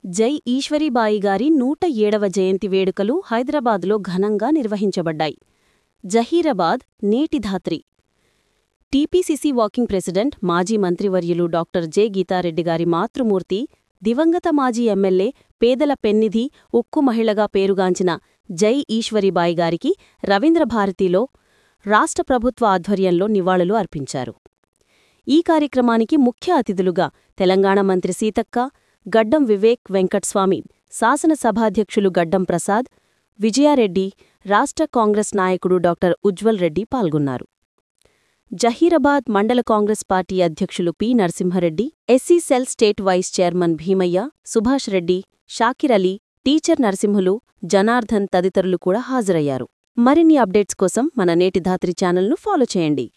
జై ఈశ్వరీబాయి గారి నూట ఏడవ జయంతి వేడుకలు హైదరాబాదులో ఘనంగా నిర్వహించబడ్డాయి జహీరాబాద్ నేటి ధాత్రి టీపీసీసీ వాకింగ్ ప్రెసిడెంట్ మాజీ మంత్రివర్యులు డాక్టర్ జె గీతారెడ్డి గారి మాతృమూర్తి దివంగత మాజీ ఎమ్మెల్యే పేదల పెన్నిధి ఉక్కు మహిళగా పేరుగాంచిన జై ఈశ్వరీబాయి గారికి రవీంద్రభారతిలో రాష్ట్ర ప్రభుత్వ ఆధ్వర్యంలో నివాళులు అర్పించారు ఈ కార్యక్రమానికి ముఖ్య అతిథులుగా తెలంగాణ మంత్రి సీతక్క గడ్డం వివేక్ వెంకట్స్వామి శాసనసభాధ్యక్షులు గడ్డం ప్రసాద్ విజయారెడ్డి రాష్ట్ర కాంగ్రెస్ నాయకుడు డాక్టర్ ఉజ్వల్ రెడ్డి పాల్గొన్నారు జహీరాబాద్ మండల కాంగ్రెస్ పార్టీ అధ్యక్షులు P Narasimha Reddy S C cell state vice chairman Bheemayya Subhash Reddy Shakir Ali teacher Narasimhulu Janardhan తదితరులు కూడా హాజరయ్యారు మరిన్ని అప్డేట్స్ కోసం మన నేటి ధాత్రి ఛానల్ను ఫాలో చేయండి